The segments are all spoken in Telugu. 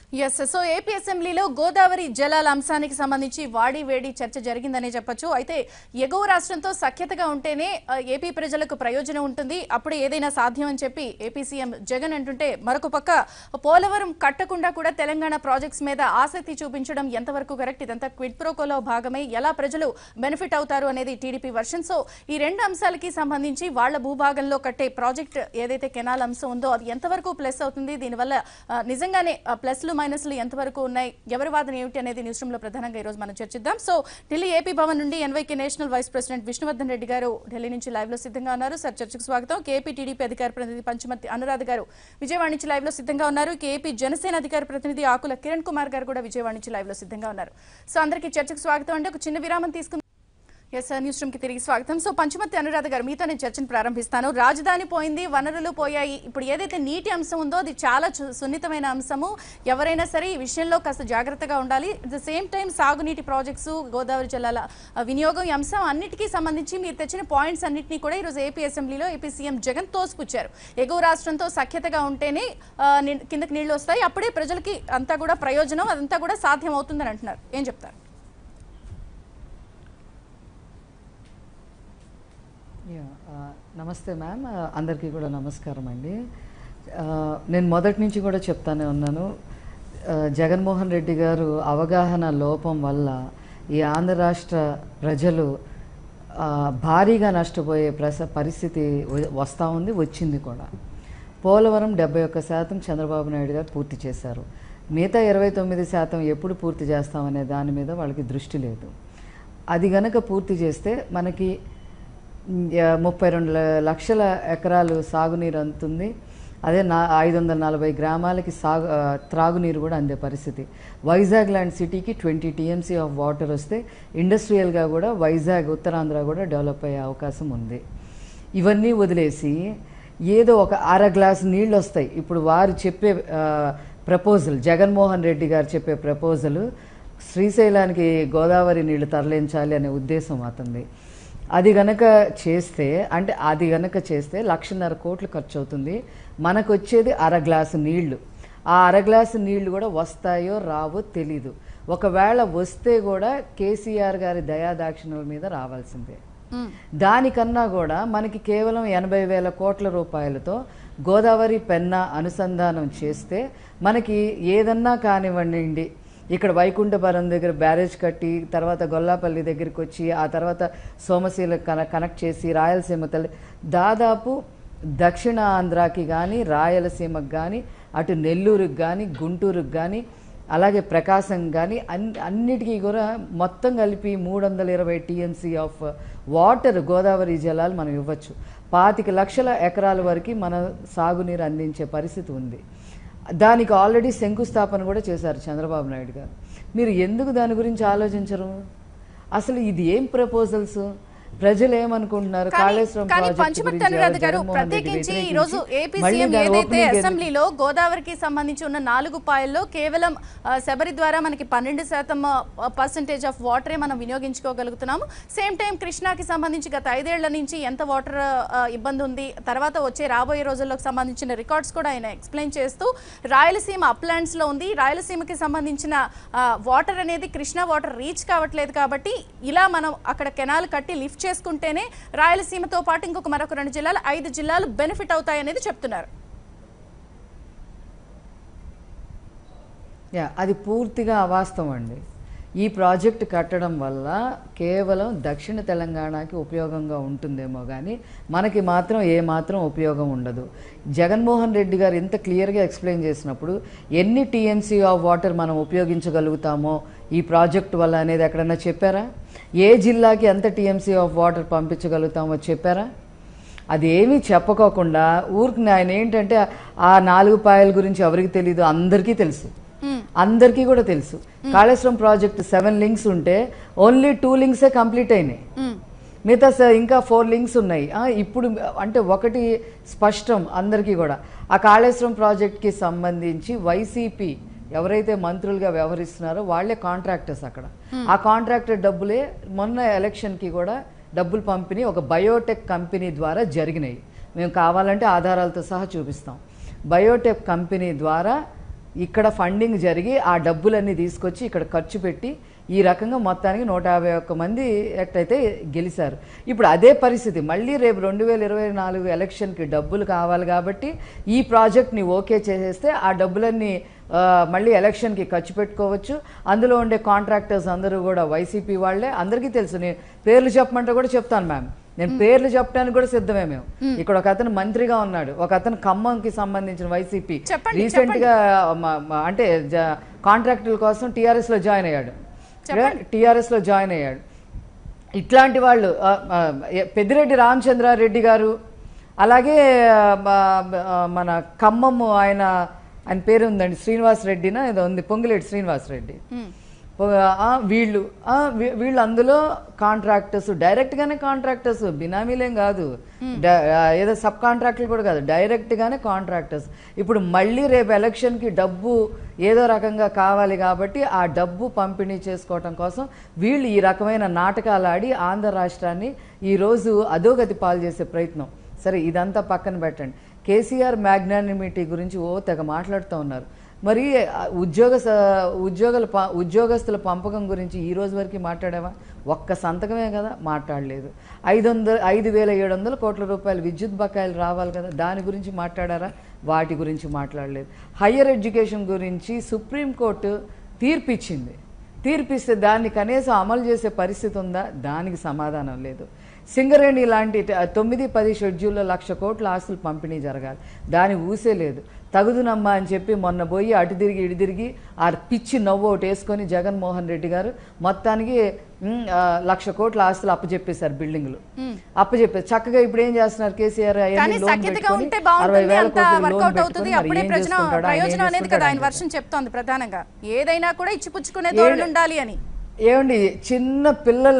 ఎస్ సో ఏపీ అసెంబ్లీలో గోదావరి జలాల అంశానికి సంబంధించి వాడి వేడి చర్చ జరిగిందనే చెప్పొచ్చు అయితే ఎగువ రాష్ట్రంతో సఖ్యతగా ఉంటేనే ఆ, ఏపీ ప్రజలకు ప్రయోజనం ఉంటుంది అప్పుడు ఏదైనా సాధ్యం అని చెప్పి ఏపీ సీఎం జగన్ అంటుంటే మరొక పక్క పోలవరం కట్టకుండా కూడా తెలంగాణ ప్రాజెక్ట్స్ మీద ఆసక్తి చూపించడం ఎంతవరకు కరెక్ట్ ఇదంతా క్విడ్ ప్రోకోలో భాగమై ఎలా ప్రజలు బెనిఫిట్ అవుతారు అనేది టీడీపీ వర్షన్ సో ఈ రెండు అంశాలకి సంబంధించి వాళ్ళ భూభాగంలో కట్టే ప్రాజెక్ట్ ఏదైతే కెనాల్ అంశం ఉందో అది ఎంతవరకు ప్లస్ అవుతుంది దీనివల్ల ఆ, నిజంగానే ఆ, ప్లస్లు మైనస్లు ఎంతవరకు ఉన్నాయి ఎవరి వాదన ఏమిటి అనేది న్యూస్ రూమ్ లో ప్రధానంగా ఈ రోజు మనం చర్చిద్దాం సో ఢిల్లీ ఏపీ భవన్ నుండి NYK national vice president Vishnuvardhan Reddy garu Delhi నుంచి లైవ్ లో సిద్ధంగా ఉన్నారు సార్ చర్చకు స్వాగతం కేపీ టీడీపీ అధికార ప్రతినిధి పంచమర్తి అనురాధ గారు విజయవాడ నుంచి లైవ్ లో సిద్ధంగా ఉన్నారు కేపీ జనసేన అధికార ప్రతినిధి ఆకుల కిరణ్ కుమార్ గారు కూడా విజయవాడ నుంచి లైవ్ లో సిద్ధంగా ఉన్నారు సో అందరికీ చర్చకు స్వాగతం అండి ఒక చిన్న విరామం తీసుకుందాం ఎస్ సార్ న్యూస్ రూమ్ కి తిరిగి స్వాగతం సో పంచమతి అనురాధ గారు మీతో నేను చర్చను ప్రారంభిస్తాను రాజధాని పోయింది వనరులు పోయాయి ఇప్పుడు ఏదైతే నీటి అంశం ఉందో అది చాలా సు- సున్నితమైన అంశము ఎవరైనా సరే ఈ విషయంలో కాస్త జాగ్రత్తగా ఉండాలి అట్ ద సేమ్ టైం సాగునీటి ప్రాజెక్ట్స్ గోదావరి జలాల ఆ, వినియోగం ఈ అంశం అన్నిటికీ సంబంధించి మీరు తెచ్చిన పాయింట్స్ అన్నింటినీ కూడా ఈరోజు ఏపీ అసెంబ్లీలో ఏపీ సీఎం జగన్ తోసిపుచ్చారు ఎగువ రాష్ట్రంతో సఖ్యతగా ఉంటేనే ఆ, ని- కిందకి నీళ్లు వస్తాయి అప్పుడే ప్రజలకి అంతా కూడా ప్రయోజనం అదంతా కూడా సాధ్యం అవుతుందని అంటున్నారు ఏం చెప్తారు యా, ఆ, నమస్తే మ్యామ్ ఆ, అందరికీ కూడా నమస్కారం అండి ఆ, నేను మొదటి నుంచి కూడా చెప్తానే ఉన్నాను ఆ, జగన్మోహన్ రెడ్డి గారు అవగాహన లోపం వల్ల ఈ ఆంధ్ర రాష్ట్ర ప్రజలు ఆ, భారీగా నష్టపోయే ప్రస పరిస్థితి వ- వస్తూ ఉంది వచ్చింది కూడా పోలవరం డెబ్బై ఒక్క శాతం చంద్రబాబు నాయుడు గారు పూర్తి చేశారు మిగతా ఇరవై తొమ్మిది శాతం ఎప్పుడు పూర్తి చేస్తామనే దాని మీద వాళ్ళకి దృష్టి లేదు అది గనక పూర్తి చేస్తే మనకి మ్, యా, ముప్పై రెండు ల- లక్షల ఎకరాలు సాగునీరు అందుతుంది అదే నా ఐదు వందల నలభై గ్రామాలకి సాగు ఆ, త్రాగునీరు కూడా అందే పరిస్థితి వైజాగ్ లాంటి సిటీకి ట్వంటీ టీఎంసీ ఆఫ్ వాటర్ వస్తే ఇండస్ట్రియల్గా కూడా వైజాగ్ ఉత్తరాంధ్ర కూడా డెవలప్ అయ్యే అవకాశం ఉంది ఇవన్నీ వదిలేసి ఏదో ఒక అర గ్లాస్ నీళ్ళు వస్తాయి ఇప్పుడు వారు చెప్పే ప్రపోజల్ జగన్మోహన్ రెడ్డి గారు చెప్పే ప్రపోజల్ శ్రీశైలానికి గోదావరి నీళ్లు తరలించాలి అనే ఉద్దేశం అతనిది అది గనక చేస్తే అంటే అది గనక చేస్తే లక్షన్నర కోట్లు ఖర్చు అవుతుంది మనకు వచ్చేది అర గ్లాసు నీళ్లు ఆ అర గ్లాసు నీళ్లు కూడా వస్తాయో రావో తెలీదు ఒకవేళ వస్తే కూడా కేసీఆర్ గారి దయాదాక్షిణ్యాల మీద రావాల్సిందే దానికన్నా కూడా మనకి కేవలం ఎనభై వేల కోట్ల రూపాయలతో గోదావరి పెన్నా అనుసంధానం చేస్తే మనకి ఏదన్నా కానివ్వండి ఇక్కడ వైకుంఠపురం దగ్గర బ్యారేజ్ కట్టి తర్వాత గొల్లాపల్లి దగ్గరికి వచ్చి ఆ తర్వాత సోమశీల కన కనెక్ట్ చేసి రాయలసీమ తల్లి దాదాపు దక్షిణ ఆంధ్రాకి కానీ రాయలసీమకు కానీ అటు నెల్లూరుకి కానీ గుంటూరుకి కానీ అలాగే ప్రకాశం కానీ అన్ అన్నిటికీ కూడా మొత్తం కలిపి మూడు వందల ఇరవై టీఎంసీ ఆఫ్ వాటర్ గోదావరి జలాలు మనం ఇవ్వచ్చు పాతిక లక్షల ఎకరాల వరకు మన సాగునీరు అందించే పరిస్థితి ఉంది దానికి ఆల్రెడీ శంకుస్థాపన కూడా చేశారు చంద్రబాబు నాయుడు గారు మీరు ఎందుకు దాని గురించి ఆలోచించరు అసలు ఇది ఏం ప్రపోజల్స్ ప్రజలు ఏమనుకుంటున్నారు కానీ కాళేశ్వరం కానీ ప్రాజెక్టు పంచమర్తి గురించి అనురాధ ఎవరు గారు జగన్మోహన్ రెడ్డి ప్రత్యేకించి ఈ రోజు వ్యతిరేకించి ఏపీ మళ్ళీ సీఎం దాని ఏదైతే opening ఎందుకు- అసెంబ్లీలో గోదావరికి సంబంధించి ఉన్న నాలుగు పాయల్లో కేవలం ఆ, శబరి ద్వారా మనకి పన్నెండు శాతం పర్సంటేజ్ ఆఫ్ వాటరే మనం వినియోగించుకోగలుగుతున్నాము సేమ్ టైం కృష్ణాకి సంబంధించి గత ఐదేళ్ల నుంచి ఎంత వాటర్ ఇబ్బంది ఉంది తర్వాత వచ్చే రాబోయే రోజుల్లోకి సంబంధించిన రికార్డ్స్ కూడా ఆయన ఎక్స్ప్లెయిన్ చేస్తూ రాయలసీమ అప్లాండ్స్ లో ఉంది రాయలసీమకి సంబంధించిన వాటర్ అనేది కృష్ణా వాటర్ రీచ్ కావట్లేదు కాబట్టి ఇలా మనం అక్కడ కెనాల్ కట్టి లిఫ్ట్ చేసుకుంటేనే రాయలసీమతో పాటు ఇంకొక మరొక రెండు జిల్లాలు ఐదు జిల్లాలు బెనిఫిట్ అవుతాయనేది చెప్తున్నారు యా అది పూర్తిగా అవాస్తవం అండి ఈ ప్రాజెక్ట్ కట్టడం వల్ల కేవలం దక్షిణ తెలంగాణకి ఉపయోగంగా ఉంటుందేమో కానీ మనకి మాత్రం ఏ మాత్రం ఉపయోగం ఉండదు జగన్మోహన్ రెడ్డి గారు ఇంత క్లియర్గా ఎక్స్ప్లెయిన్ చేసినప్పుడు ఎన్ని టీఎంసీ ఆఫ్ వాటర్ మనం ఉపయోగించగలుగుతామో ఈ ప్రాజెక్ట్ వల్ల అనేది ఎక్కడన్నా చెప్పారా ఏ జిల్లాకి ఎంత టీఎంసీ ఆఫ్ వాటర్ పంపించగలుగుతామో చెప్పారా అది ఏమీ చెప్పుకోకుండా ఊరికి ఆయన ఏంటంటే ఆ నాలుగు పాయల గురించి ఎవరికి తెలియదు అందరికీ తెలుసు అందరికీ కూడా తెలుసు కాళేశ్వరం ప్రాజెక్ట్ సెవెన్ లింక్స్ ఉంటే ఓన్లీ టూ లింక్సే కంప్లీట్ అయినాయి మిగతా స- ఇంకా ఫోర్ లింక్స్ ఉన్నాయి ఆ, ఇప్పుడు అంటే ఒకటి స్పష్టం అందరికీ కూడా ఆ కాళేశ్వరం ప్రాజెక్ట్కి సంబంధించి వైసీపీ ఎవరైతే మంత్రులుగా వ్యవహరిస్తున్నారో వాళ్ళే కాంట్రాక్టర్స్ అక్కడ ఆ కాంట్రాక్టర్ డబ్బులే మొన్న ఎలక్షన్కి కూడా డబ్బులు పంపిణీ ఒక బయోటెక్ కంపెనీ ద్వారా జరిగినాయి మేము కావాలంటే ఆధారాలతో సహా చూపిస్తాం బయోటెక్ కంపెనీ ద్వారా ఇక్కడ ఫండింగ్ జరిగి ఆ డబ్బులన్నీ తీసుకొచ్చి ఇక్కడ ఖర్చు పెట్టి ఈ రకంగా మొత్తానికి నూట యాభై ఒక్క మంది ఎట్టయితే గెలిచారు ఇప్పుడు అదే పరిస్థితి మళ్ళీ రేపు రెండు వేల ఇరవై నాలుగు ఎలక్షన్కి డబ్బులు కావాలి కాబట్టి ఈ ప్రాజెక్ట్ని ఓకే చేసేస్తే ఆ డబ్బులన్నీ ఆ, మళ్ళీ ఎలక్షన్కి ఖర్చు పెట్టుకోవచ్చు అందులో ఉండే కాంట్రాక్టర్స్ అందరూ కూడా వైసీపీ వాళ్ళే అందరికీ తెలుసు నేను పేర్లు చెప్పమంటే కూడా చెప్తాను మ్యామ్ నేను పేర్లు చెప్పడానికి కూడా సిద్ధమే మేము ఇక్కడ ఒక అతను మంత్రిగా ఉన్నాడు ఒక అతను ఖమ్మంకి సంబంధించిన వైసీపీ చెప్పండి, రీసెంట్ గా మ- మ- అంటే కాంట్రాక్టుల కోసం టీఆర్ఎస్ లో జాయిన్ అయ్యాడు టీఆర్ఎస్ లో జాయిన్ అయ్యాడు ఇట్లాంటి వాళ్ళు ఆ, ఆ, ఎ- పెద్దిరెడ్డి రామచంద్రారెడ్డి గారు అలాగే ఆ, మ- ఆ, మన ఖమ్మము ఆయన ఆయన పేరు ఉందండి శ్రీనివాస్ రెడ్డినా ఏదో ఉంది పొంగిలేటి శ్రీనివాస్ రెడ్డి ఉమ్. ఆ, వీళ్ళు ఆ, వీ- వీళ్ళు అందులో కాంట్రాక్టర్స్ డైరెక్ట్గానే కాంట్రాక్టర్స్ బినామీలేం కాదు డ- ఆ, ఏదో సబ్ కాంట్రాక్టులు కూడా కాదు డైరెక్ట్గానే కాంట్రాక్టర్స్ ఇప్పుడు మళ్ళీ రేపు ఎలక్షన్కి డబ్బు ఏదో రకంగా కావాలి కాబట్టి ఆ డబ్బు పంపిణీ చేసుకోవటం కోసం వీళ్ళు ఈ రకమైన నాటకాలు ఆడి ఆంధ్ర రాష్ట్రాన్ని ఈరోజు అధోగతి పాలు చేసే ప్రయత్నం సరే ఇదంతా పక్కన పెట్టండి కేసీఆర్ మ్యాగ్నానిమిటీ గురించి ఓ తెగ మాట్లాడుతూ ఉన్నారు మరి ఆ, ఉద్యోగ స- ఉద్యోగుల ప- ఉద్యోగస్తుల పంపకం గురించి ఈ రోజు వరకు మాట్లాడావా ఒక్క సంతకమే కదా మాట్లాడలేదు ఐదు వందల ఐదు వేల ఏడు వందల కోట్ల రూపాయలు విద్యుత్ బకాయిలు రావాలి కదా దాని గురించి మాట్లాడారా వాటి గురించి మాట్లాడలేదు హయ్యర్ ఎడ్యుకేషన్ గురించి సుప్రీంకోర్టు తీర్పిచ్చింది తీర్పిస్తే దాన్ని కనీసం అమలు చేసే పరిస్థితి ఉందా దానికి సమాధానం లేదు సింగరేణి లాంటి ట- తొమ్మిది పది షెడ్యూల్లో లక్ష కోట్ల ఆస్తులు పంపిణీ జరగాలి దాని ఊసే లేదు తగుదునమ్మా అని చెప్పి మొన్న పోయి అటు తిరిగి ఇటు తిరిగి ఆ పిచ్చి నవ్వు ఒకటి వేసుకొని జగన్మోహన్ రెడ్డి గారు మొత్తానికి ఉమ్, ఆ, లక్ష కోట్ల ఆస్తులు అప్పచెప్పేశారు బిల్డింగ్లు అప్పచెప్పారు చక్కగా ఇప్పుడు ఏం చేస్తున్నారు కేసీఆర్ అవన్నీ కానీ లోన్ సఖ్యతగా పెట్టుకొని ఉంటే అరవై బాగుంటుంది వేల అంత కోట్లు లోన్ వర్కౌట్ అవుతుంది పెట్టుకొని మరి అప్పుడే ఏం ప్రయోజనం చేసుకుంటాడు? ఆయన ఏం ప్రయోజనం అనేది కదా ఆయన చేసుకుంటాడు వర్షం చెప్తోంది ప్రధానంగా ఏదైనా కూడా ఇచ్చిపుచ్చుకునే ధోరణి ఉండాలి అని ఏమండి చిన్న పిల్లల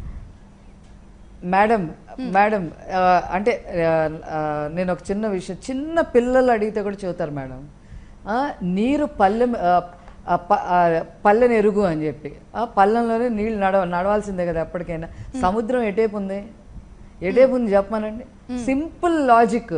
మేడం మేడం ఆ, అంటే ఆ, ఆ, నేను ఒక చిన్న విషయం చిన్న పిల్లలు అడిగితే కూడా చెబుతారు మేడం ఆ, నీరు పల్లె ఆ, ఆ, ప- ఆ, పల్లెని ఎరుగు అని చెప్పి ఆ పల్లెంలోనే నీళ్ళు నడవ నడవాల్సిందే కదా ఎప్పటికైనా సముద్రం ఎటేపు ఉంది ఎటేపు ఉంది చెప్పమనండి సింపుల్ లాజిక్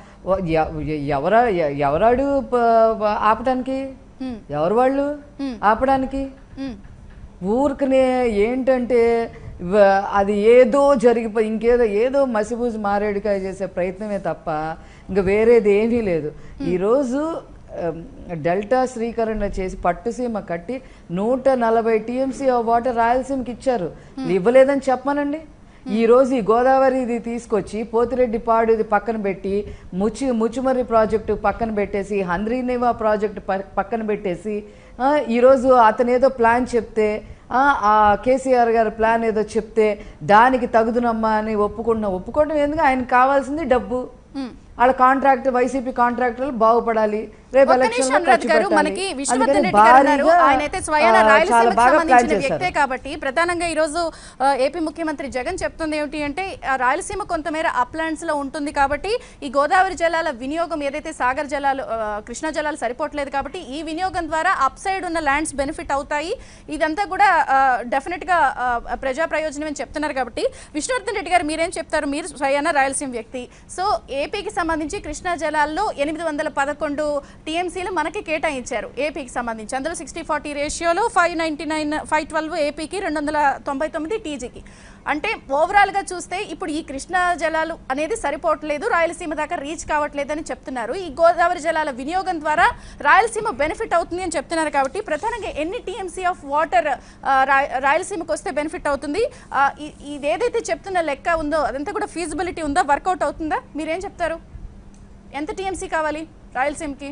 ఎవరా ఎ- ఎవరాడు ప- ప- ఆపటానికి ఎవరు వాళ్ళు ఆపడానికి ఉమ్. ఊరికనే ఏంటంటే వ- అది ఏదో జరిగిపోయి ఇంకేదో ఏదో మసిబూసి మారేడుకాయ చేసే ప్రయత్నమే తప్ప ఇంకా వేరేది ఏమీ లేదు ఈరోజు ఆమ్, డెల్టా శ్రీకరణ చేసి పట్టుసీమ కట్టి నూట నలభై టీఎంసీ వాటర్ రాయలసీమకి ఇచ్చారు ఇవ్వలేదని చెప్పమనండి ఈ రోజు ఈ గోదావరి ఇది తీసుకొచ్చి పోతిరెడ్డి పాడు ఇది పక్కన పెట్టి ముచ్చి ముచ్చుమర్రి ప్రాజెక్టు పక్కన పెట్టేసి హంద్రీనివా ప్రాజెక్టు ప- పక్కన పెట్టేసి ఆ, ఈరోజు అతను ఏదో ప్లాన్ చెప్తే ఆ, ఆ కేసీఆర్ గారి ప్లాన్ ఏదో చెప్తే దానికి తగుదునమ్మా అని ఒప్పుకుంటున్నా ఒప్పుకోవడం ఎందుకు ఆయనకు కావాల్సింది డబ్బు వాళ్ళ కాంట్రాక్ట్ వైసీపీ కాంట్రాక్టర్లు బాగుపడాలి రేపు ఒక్క ఎలక్షన్ నిమిషం అనురాధ్ గారు మనకి విష్ణువర్ధన్ రెడ్డి గారు ఉన్నారు ఆయన అయితే స్వయాన చాలా రాయలసీమకు బాగా ప్లాన్ సంబంధించిన చేశారు వ్యక్తే కాబట్టి ప్రధానంగా ఈ రోజు ఆ, ఏపీ ముఖ్యమంత్రి జగన్ చెప్తుంది ఏమిటి అంటే ఆ, రాయలసీమ కొంతమేర అప్లాండ్స్ లో ఉంటుంది కాబట్టి ఈ గోదావరి జలాల వినియోగం ఏదైతే సాగర్ జలాలు ఆ, కృష్ణా జలాలు సరిపోవట్లేదు కాబట్టి ఈ వినియోగం ద్వారా అప్ సైడ్ ఉన్న ల్యాండ్స్ బెనిఫిట్ అవుతాయి ఇదంతా కూడా డెఫినెట్ గా ఆ, ప్రజా ప్రయోజనం అని చెప్తున్నారు కాబట్టి విష్ణువర్ధన్ రెడ్డి గారు మీరేం చెప్తారు మీరు స్వయాన రాయలసీమ వ్యక్తి సో ఏపీకి సంబంధించి కృష్ణా జలాల్లో ఎనిమిది వందల పదకొండు టీఎంసీలు మనకి కేటాయించారు ఏపీకి సంబంధించి అందులో సిక్స్టీ ఫార్టీ రేషియోలో five ninety nine five twelve ఏపీకి రెండు వందల తొంభై తొమ్మిది టీజీకి అంటే ఓవరాల్గా చూస్తే ఇప్పుడు ఈ కృష్ణా జలాలు అనేది సరిపోవట్లేదు రాయలసీమ దాకా రీచ్ కావట్లేదని చెప్తున్నారు ఈ గోదావరి జలాల వినియోగం ద్వారా రాయలసీమ బెనిఫిట్ అవుతుంది అని చెప్తున్నారు కాబట్టి ప్రధానంగా ఎన్ని టీఎంసీ ఆఫ్ వాటర్ రాయలసీమకు వస్తే బెనిఫిట్ అవుతుంది ఆ, ఇ- ఇది ఏదైతే చెప్తున్న లెక్క ఉందో అదంతా కూడా ఫీజిబిలిటీ ఉందా వర్కౌట్ అవుతుందా మీరేం చెప్తారు ఎంత టీఎంసీ కావాలి రాయలసీమకి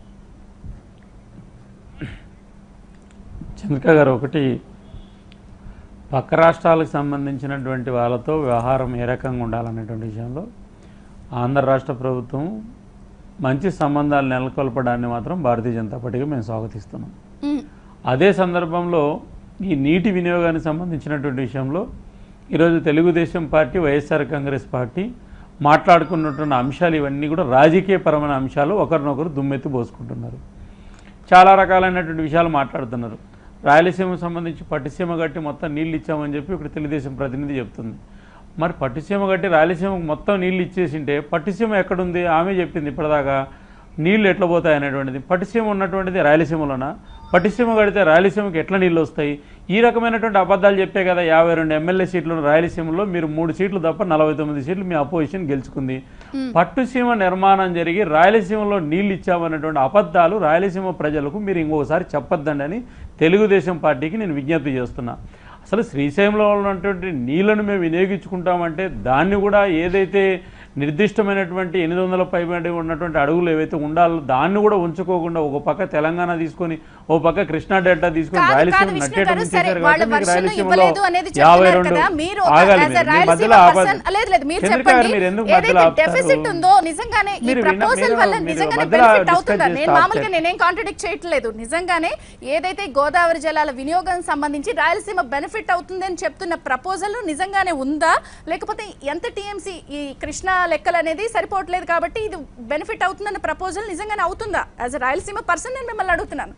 చంద్రిక గారు ఒకటి పక్క రాష్ట్రాలకు సంబంధించినటువంటి వాళ్ళతో వ్యవహారం ఏ రకంగా ఉండాలనేటువంటి విషయంలో ఆంధ్ర రాష్ట్ర ప్రభుత్వం మంచి సంబంధాలు నెలకొల్పడాన్ని మాత్రం భారతీయ జనతా పార్టీగా మేము స్వాగతిస్తున్నాం మ్మ్. అదే సందర్భంలో ఈ నీటి వినియోగానికి సంబంధించినటువంటి విషయంలో ఈరోజు Telugu Desam party YSR Congress party మాట్లాడుకున్నటువంటి అంశాలు ఇవన్నీ కూడా రాజకీయపరమైన అంశాలు ఒకరినొకరు దుమ్మెత్తి పోసుకుంటున్నారు చాలా రకాలైనటువంటి విషయాలు మాట్లాడుతున్నారు రాయలసీమకు సంబంధించి పట్టిసీమ గట్టి మొత్తం నీళ్ళు ఇచ్చామని చెప్పి ఇక్కడ తెలుగుదేశం ప్రతినిధి చెప్తుంది మరి పట్టిసీమ గట్టి రాయలసీమకు మొత్తం నీళ్ళు ఇచ్చేసింటే పట్టిసీమ ఎక్కడుంది ఆమె చెప్పింది ఇప్పటిదాకా నీళ్లు ఎట్లా పోతాయి అనేటువంటిది పట్టిసీమ ఉన్నటువంటిది రాయలసీమలోన పట్టిసీమ కడితే రాయలసీమకి ఎట్లా నీళ్ళు వస్తాయి ఈ రకమైనటువంటి అబద్ధాలు చెప్పే కదా యాభై రెండు ఎమ్మెల్యే సీట్లు ఉన్న రాయలసీమలో మీరు మూడు సీట్లు తప్ప నలభై తొమ్మిది సీట్లు మీ అపోజిషన్ గెలుచుకుంది పట్టుసీమ నిర్మాణం జరిగి రాయలసీమలో నీళ్ళు ఇచ్చామన్నటువంటి అబద్ధాలు రాయలసీమ ప్రజలకు మీరు ఇంకొకసారి చెప్పొద్దండి అని తెలుగుదేశం పార్టీకి నేను విజ్ఞప్తి చేస్తున్నా అసలు శ్రీశైలంలో ఉన్నటువంటి నీళ్లను మేము వినియోగించుకుంటామంటే దాన్ని కూడా ఏదైతే నిర్దిష్టమైనటువంటి ఎనిమిది వందల పైబడి ఉన్నటువంటి అడుగులు ఏవైతే ఉండాలో దాన్ని కూడా ఉంచుకోకుండా ఒక పక్క తెలంగాణ తీసుకొని ఓ పక్క కృష్ణా డెల్టా తీసుకొని కాదు, రాయలసీమ కాదు, విష్ణు నట్టేట గారు, సరే, ముంచేశారు వాళ్ళ కాబట్టి మీకు version రాయలసీమలో ఇవ్వలేదు అనేది యాభై చెప్తున్నారు రెండు కదా, మీరు ఒక ఆగాలి as a మీరు. మీ రాయలసీమ మధ్యలో ఆపద్దు. person- లేదు, లేదు, మీరు చంద్రిక గారు, చెప్పండి. మీరు ఎందుకు ఏదైతే మధ్యలో ఆపుతారు? డెఫిసిట్ ఉందో నిజంగానే ఈ మీరు విన్న- ప్రపోజల్ మీరు- వల్ల మీరు నిజంగానే మధ్యలో బెనిఫిట్ discuss అవుతుందా చేసి నేను stop మామూలుగా చేయండి. నేనేం కాంట్రడిక్ట్ చేయట్లేదు నిజంగానే ఏదైతే గోదావరి జలాల వినియోగం సంబంధించి రాయలసీమ బెనిఫిట్ అవుతుంది అని చెప్తున్న ప్రపోజల్ నిజంగానే ఉందా లేకపోతే ఎంత టీఎంసీ ఈ కృష్ణా లెక్కలు అనేది సరిపోవట్లేదు కాబట్టి ఇది బెనిఫిట్ అవుతుందన్న ప్రపోజల్ నిజంగానే అవుతుందా యాజ్ అ రాయలసీమ పర్సన్ నేను మిమ్మల్ని అడుగుతున్నాను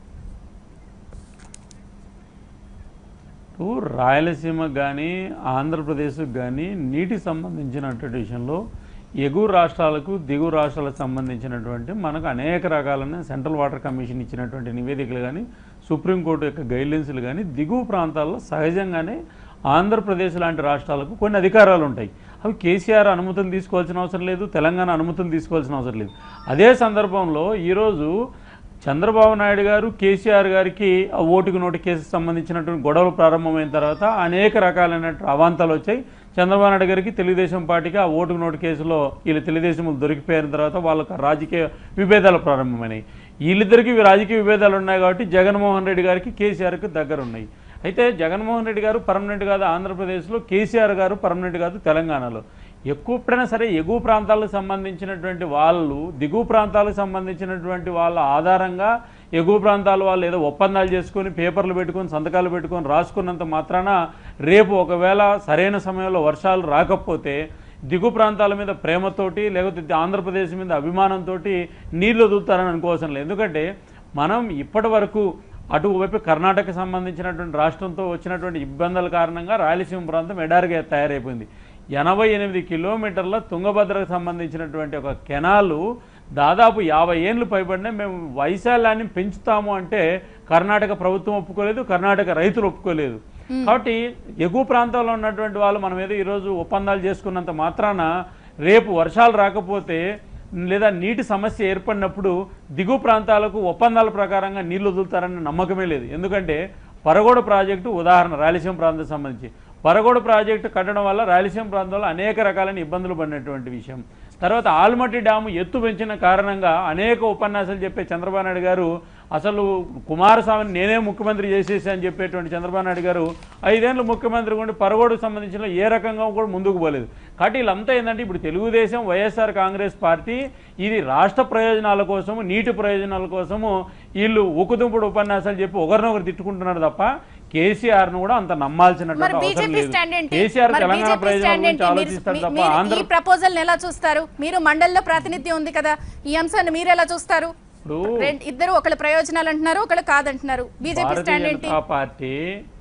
ఇప్పుడు రాయలసీమకు కానీ ఆంధ్రప్రదేశ్కి కానీ నీటికి సంబంధించినటువంటి విషయంలో ఎగువ రాష్ట్రాలకు దిగువ రాష్ట్రాలకు సంబంధించినటువంటి మనకు అనేక రకాలైన సెంట్రల్ వాటర్ కమిషన్ ఇచ్చినటువంటి నివేదికలు కానీ సుప్రీంకోర్టు యొక్క గైడ్లైన్స్లు కానీ దిగువ ప్రాంతాల్లో సహజంగానే ఆంధ్రప్రదేశ్ లాంటి రాష్ట్రాలకు కొన్ని అధికారాలు ఉంటాయి అవి కేసీఆర్ అనుమతులు తీసుకోవాల్సిన అవసరం లేదు తెలంగాణ అనుమతులు తీసుకోవాల్సిన అవసరం లేదు అదే సందర్భంలో ఈరోజు చంద్రబాబు నాయుడు గారు కేసీఆర్ గారికి ఆ ఓటుకు నోటు కేసు సంబంధించినటువంటి గొడవలు ప్రారంభమైన తర్వాత అనేక రకాలైన అవాంతాలు వచ్చాయి చంద్రబాబు నాయుడు గారికి తెలుగుదేశం పార్టీకి ఆ ఓటుకు నోటు కేసులో వీళ్ళు తెలుగుదేశం దొరికిపోయిన తర్వాత వాళ్ళకి రాజకీయ విభేదాలు ప్రారంభమైనాయి వీళ్ళిద్దరికీ రాజకీయ విభేదాలు ఉన్నాయి కాబట్టి జగన్మోహన్ రెడ్డి గారికి కేసీఆర్కి దగ్గర ఉన్నాయి అయితే జగన్మోహన్ రెడ్డి గారు పర్మనెంట్ కాదు ఆంధ్రప్రదేశ్లో కేసీఆర్ గారు పర్మనెంట్ కాదు తెలంగాణలో ఎక్కువ ఎప్పుడైనా సరే ఎగువ ప్రాంతాలకు సంబంధించినటువంటి వాళ్ళు దిగువ ప్రాంతాలకు సంబంధించినటువంటి వాళ్ళ ఆధారంగా ఎగువ ప్రాంతాల వాళ్ళు ఏదో ఒప్పందాలు చేసుకొని పేపర్లు పెట్టుకొని సంతకాలు పెట్టుకొని రాసుకున్నంత మాత్రాన రేపు ఒకవేళ సరైన సమయంలో వర్షాలు రాకపోతే దిగు ప్రాంతాల మీద ప్రేమతోటి లేకపోతే ఆంధ్రప్రదేశ్ మీద అభిమానంతో నీళ్లు వదులుతారని అనుకోవాల్సిన లేదు ఎందుకంటే మనం ఇప్పటి వరకు అటువైపు కర్ణాటక సంబంధించినటువంటి రాష్ట్రంతో వచ్చినటువంటి ఇబ్బందుల కారణంగా రాయలసీమ ప్రాంతం ఎడారిగా తయారైపోయింది ఎనభై ఎనిమిది కిలోమీటర్ల తుంగభద్రకు సంబంధించినటువంటి ఒక కెనాలు దాదాపు యాభై ఏళ్ళు పైబడినా మేము వైశాల్యాన్ని పెంచుతాము అంటే కర్ణాటక ప్రభుత్వం ఒప్పుకోలేదు కర్ణాటక రైతులు ఒప్పుకోలేదు కాబట్టి ఎగువ ప్రాంతాల్లో ఉన్నటువంటి వాళ్ళు మనం ఏదో ఈరోజు ఒప్పందాలు చేసుకున్నంత మాత్రాన రేపు వర్షాలు రాకపోతే లేదా నీటి సమస్య ఏర్పడినప్పుడు దిగువ ప్రాంతాలకు ఒప్పందాల ప్రకారంగా నీళ్లు వదులుతారన్న నమ్మకమే లేదు ఎందుకంటే పరగోడ ప్రాజెక్టు ఉదాహరణ రాయలసీమ ప్రాంతం సంబంధించి పరగోడ ప్రాజెక్టు కట్టడం వల్ల రాయలసీమ ప్రాంతంలో అనేక రకాలైన ఇబ్బందులు పడినటువంటి విషయం తర్వాత ఆల్మట్టి డ్యాము ఎత్తు పెంచిన కారణంగా అనేక ఉపన్యాసాలు చెప్పే చంద్రబాబు నాయుడు గారు అసలు కుమారస్వామిని నేనే ముఖ్యమంత్రి చేసేసి అని చెప్పేటువంటి చంద్రబాబు నాయుడు గారు ఐదేళ్ళు ముఖ్యమంత్రి ఉండి పరగోడుకు సంబంధించిన ఏ రకంగా కూడా ముందుకు పోలేదు కాబట్టి వీళ్ళంతా ఏంటంటే ఇప్పుడు తెలుగుదేశం వైఎస్ఆర్ కాంగ్రెస్ పార్టీ ఇది రాష్ట్ర ప్రయోజనాల కోసము నీటి ప్రయోజనాల కోసము వీళ్ళు ఉకుదుంపుడు ఉపన్యాసాలు చెప్పి ఒకరినొకరు తిట్టుకుంటున్నారు తప్ప కేసీఆర్ ను కూడా అంత మరి నమ్మాల్సినటువంటి అవసరం బీజేపీ లేదు స్టాండ్ ఏంటి కేసీఆర్ మరి తెలంగాణ బీజేపీ ప్రయోజనాల స్టాండ్ గురించి ఏంటి మీరు- ఆలోచిస్తాడు మీ- తప్ప మీరు ఆంధ్ర ఈ ప్రపోజల్ ఎలా చూస్తారు మీరు మండలిలో ప్రాతినిధ్యం ఉంది కదా ఈ అంశాన్ని మీరు ఎలా చూస్తారు ఇప్పుడు రెండు- ఇద్దరు ఒకళ్ళ ప్రయోజనాలు అంటున్నారు ఒకళ్ళు కాదంటున్నారు బీజేపీ భారతీయ స్టాండ్ ఏంటి జనతా పార్టీ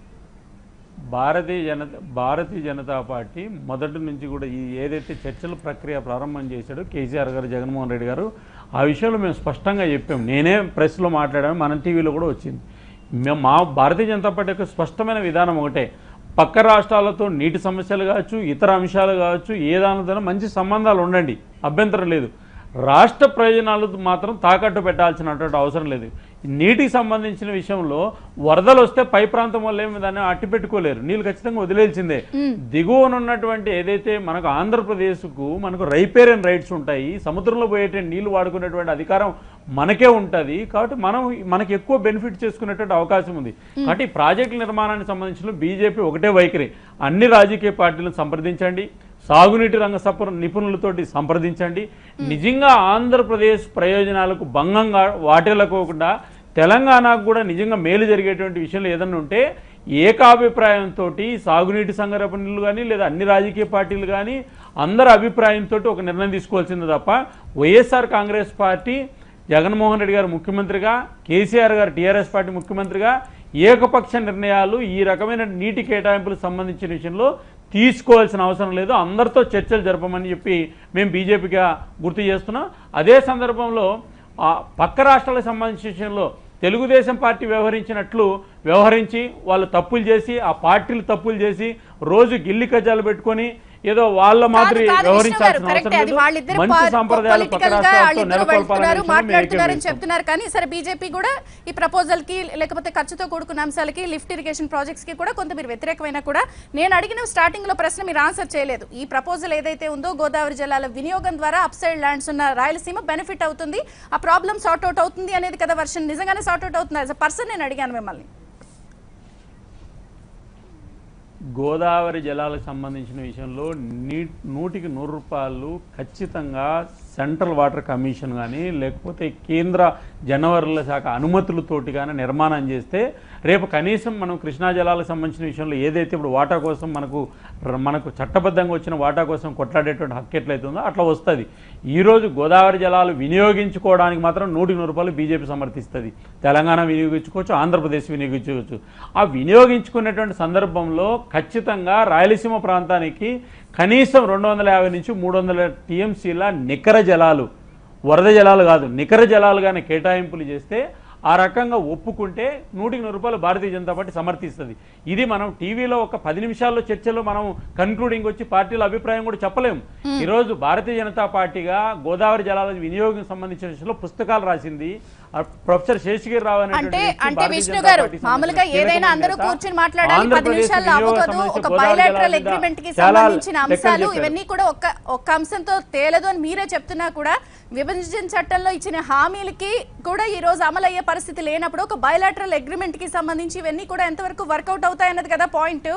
భారతీయ జనతా భారతీయ జనతా పార్టీ మొదటి నుంచి కూడా ఈ ఏదైతే చర్చల ప్రక్రియ ప్రారంభం చేశాడో కేసీఆర్ గారు జగన్మోహన్ రెడ్డి గారు ఆ విషయంలో మేము స్పష్టంగా చెప్పాం నేనే ప్రెస్లో మాట్లాడాము మన టీవీలో కూడా వచ్చింది మేము మా భారతీయ జనతా పార్టీ యొక్క స్పష్టమైన విధానం ఒకటే పక్క రాష్ట్రాలతో నీటి సమస్యలు కావచ్చు ఇతర అంశాలు కావచ్చు ఏ దానితోనో మంచి సంబంధాలు ఉండండి అభ్యంతరం లేదు రాష్ట్ర ప్రయోజనాలు మాత్రం తాకట్టు పెట్టాల్సినటువంటి అవసరం లేదు నీటికి సంబంధించిన విషయంలో వరదలు వస్తే పై ప్రాంతం వల్ల ఏమి దాన్ని అట్టి పెట్టుకోలేరు నీళ్ళు ఖచ్చితంగా వదిలేల్సిందే దిగువన ఉన్నటువంటి ఏదైతే మనకు ఆంధ్రప్రదేశ్కు మనకు రైపేరియన్ రైట్స్ ఉంటాయి సముద్రంలో పోయేటువంటి నీళ్లు వాడుకునేటువంటి అధికారం మనకే ఉంటుంది కాబట్టి మనం మనకి ఎక్కువ బెనిఫిట్ చేసుకునేటువంటి అవకాశం ఉంది కాబట్టి ఈ ప్రాజెక్టుల నిర్మాణానికి సంబంధించిన బీజేపీ ఒకటే వైఖరి అన్ని రాజకీయ పార్టీలను సంప్రదించండి సాగునీటి రంగ సపర నిపుణులతోటి సంప్రదించండి నిజంగా ఆంధ్రప్రదేశ్ ప్రయోజనాలకు భంగంగా వాటిల్లకోకుండా తెలంగాణకు కూడా నిజంగా మేలు జరిగేటువంటి విషయంలో ఏదన్నా ఉంటే ఏకాభిప్రాయంతో సాగునీటి సంఘటనలు కానీ లేదా అన్ని రాజకీయ పార్టీలు కానీ అందరి అభిప్రాయంతో ఒక నిర్ణయం తీసుకోవాల్సింది తప్ప వైఎస్ఆర్ కాంగ్రెస్ పార్టీ జగన్మోహన్ రెడ్డి గారు ముఖ్యమంత్రిగా కేసీఆర్ గారు టీఆర్ఎస్ పార్టీ ముఖ్యమంత్రిగా ఏకపక్ష నిర్ణయాలు ఈ రకమైన నీటి కేటాయింపులకు సంబంధించిన విషయంలో తీసుకోవాల్సిన అవసరం లేదు అందరితో చర్చలు జరపమని చెప్పి మేము బీజేపీగా గుర్తు చేస్తున్నాం అదే సందర్భంలో ఆ పక్క రాష్ట్రాలకు సంబంధించిన విషయంలో తెలుగుదేశం పార్టీ వ్యవహరించినట్లు వ్యవహరించి వాళ్ళు తప్పులు చేసి ఆ పార్టీలు తప్పులు చేసి రోజు గిల్లి కజ్జాలు పెట్టుకొని ఏదో వాళ్ళ మాదిరి కాదు, కాదు, విష్ణు గారు, వ్యవహరించాల్సిన కరెక్టే. అవసరం అది లేదు వాళ్ళిద్దరు మంచి పా- సాంప్రదాయాలు పక్క పొలిటికల్ గా రాష్ట్రాలతో వాళ్ళిద్దరు నెలకొల్పాలనే వెళ్తున్నారు విషయాన్ని మేము మాట్లాడుతున్నారని ఏకీభవిస్తాం. చెప్తున్నారు కానీ సరే బీజేపీ కూడా ఈ ప్రపోజల్ కి లేకపోతే ఖర్చుతో కూడుకున్న అంశాలకి లిఫ్ట్ ఇరిగేషన్ ప్రాజెక్ట్స్ కి కూడా కొంత మీరు వ్యతిరేకమైనా కూడా నేను అడిగిన స్టార్టింగ్ లో ప్రశ్న మీరు ఆన్సర్ చేయలేదు ఈ ప్రపోజల్ ఏదైతే ఉందో గోదావరి జలాల వినియోగం ద్వారా అప్ సైడ్ ల్యాండ్స్ ఉన్న రాయలసీమ బెనిఫిట్ అవుతుంది ఆ ప్రాబ్లం సార్ట్ అవుట్ అవుతుంది అనేది కదా వర్షన్ నిజంగానే సార్ట్ అవుట్ అవుతుంది యాజ్ పర్సన్ నేను అడిగాను మిమ్మల్ని గోదావరి జలాలకు సంబంధించిన విషయంలో నీ నూటికి నూరు రూపాయలు ఖచ్చితంగా సెంట్రల్ వాటర్ కమిషన్ కానీ లేకపోతే కేంద్ర జనవరుల శాఖ అనుమతులతోటి కానీ నిర్మాణం చేస్తే రేపు కనీసం మనం కృష్ణా జలాలకు సంబంధించిన విషయంలో ఏదైతే ఇప్పుడు వాటా కోసం మనకు ర- మనకు చట్టబద్ధంగా వచ్చిన వాటా కోసం కొట్లాడేటువంటి హక్కు ఎట్లయితుందో అట్లా వస్తుంది ఈరోజు గోదావరి జలాలు వినియోగించుకోవడానికి మాత్రం నూటికి నూరు రూపాయలు బీజేపీ సమర్థిస్తుంది తెలంగాణ వినియోగించుకోవచ్చు ఆంధ్రప్రదేశ్ వినియోగించుకోవచ్చు ఆ వినియోగించుకునేటువంటి సందర్భంలో ఖచ్చితంగా రాయలసీమ ప్రాంతానికి కనీసం రెండు వందల యాభై నుంచి మూడు వందల టీఎంసీల నికర జలాలు వరద జలాలు కాదు నికర జలాలు కానీ కేటాయింపులు చేస్తే ఆ రకంగా ఒప్పుకుంటే నూటికి నూరు రూపాయలు భారతీయ జనతా పార్టీ సమర్థిస్తుంది ఇది మనం టీవీలో ఒక పది నిమిషాల్లో చర్చలో మనం కన్క్లూడింగ్ వచ్చి పార్టీల అభిప్రాయం కూడా చెప్పలేము ఈరోజు భారతీయ జనతా పార్టీగా గోదావరి జలాల వినియోగం సంబంధించిన విషయంలో పుస్తకాలు రాసింది ఆ ప్రొఫెసర్ శేషగిరి రావు అనేటువంటి అంటే వ్యక్తి అంటే భారతీయ విష్ణు జనతా గారు పార్టీకి మామూలుగా సంబంధించిన ఏదైనా కీలకమైన అందరూ నేత. కూర్చుని మాట్లాడాలి పది ఆంధ్రప్రదేశ్ నిమిషాల్లో వినియోగం అవ్వదు సంబంధించిన ఒక గోదావరి బయలాటరల్ జలాల మీద అగ్రిమెంట్ కి చాలా సంబంధించిన లెక్కలు అంశాలు చెప్పారు. ఇవన్నీ కూడా ఒక్క ఒక్క అంశంతో తేలదు అని మీరే చెప్తున్నా కూడా విభజన చట్టంలో ఇచ్చిన హామీలకి కూడా ఈ రోజు అమలు అయ్యే పరిస్థితి లేనప్పుడు ఒక బయలాటరల్ అగ్రిమెంట్ కి సంబంధించి ఇవన్నీ కూడా ఎంతవరకు వర్కౌట్ అవుతాయన్నది కదా పాయింట్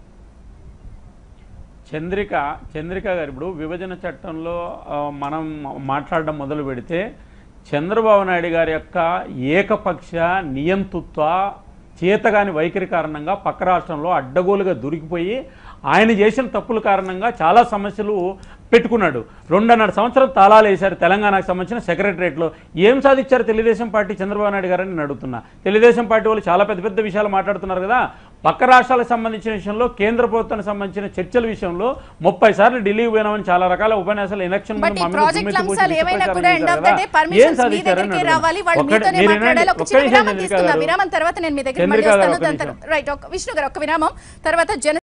చంద్రిక చంద్రిక గారు ఇప్పుడు విభజన చట్టంలో ఆ, మనం మాట్లాడడం మొదలు పెడితే చంద్రబాబు నాయుడు గారి యొక్క ఏకపక్ష నియంతృత్వ చేతగాని వైఖరి కారణంగా పక్క రాష్ట్రంలో అడ్డగోలుగా దొరికిపోయి ఆయన చేసిన తప్పుల కారణంగా చాలా సమస్యలు పెట్టుకున్నాడు రెండున్నర సంవత్సరం తాళాలు వేశారు తెలంగాణకు సంబంధించిన సెక్రటరేట్లో ఏం సాధించారు తెలుగుదేశం పార్టీ చంద్రబాబు నాయుడు గారని నేను అడుగుతున్నా తెలుగుదేశం పార్టీ వాళ్ళు చాలా పెద్ద పెద్ద విషయాలు మాట్లాడుతున్నారు కదా పక్క రాష్ట్రాలకు సంబంధించిన విషయంలో కేంద్ర ప్రభుత్వానికి సంబంధించిన చర్చల విషయంలో ముప్పై సార్లు ఢిల్లీకి పోయినామని చాలా రకాల ఉపన్యాసాలు ఎలక్షన్ బట్ ఈ ప్రాజెక్ట్ అంశాలు ఏమైనా కూడా ఎండ్ ఆఫ్ ద డే ఏం పర్మిషన్స్ మీ సాధించారని దగ్గరికి అడుగుతున్నా. రావాలి వాళ్ళు ఒక్కటి- మీతోనే మీరు వినండి. మాట్లాడాలి ఒక ఒక్క చిన్న నిమిషం విరామం చంద్రిక తీసుకుందాం గారు. విరామం తర్వాత నేను మీ దగ్గర మళ్ళీ చంద్రిక గారు వస్తాను ఒక్క దాని నిమిషం. తర్వాత రైట్ ఒక విష్ణు గారు ఒక విరామం తర్వాత జన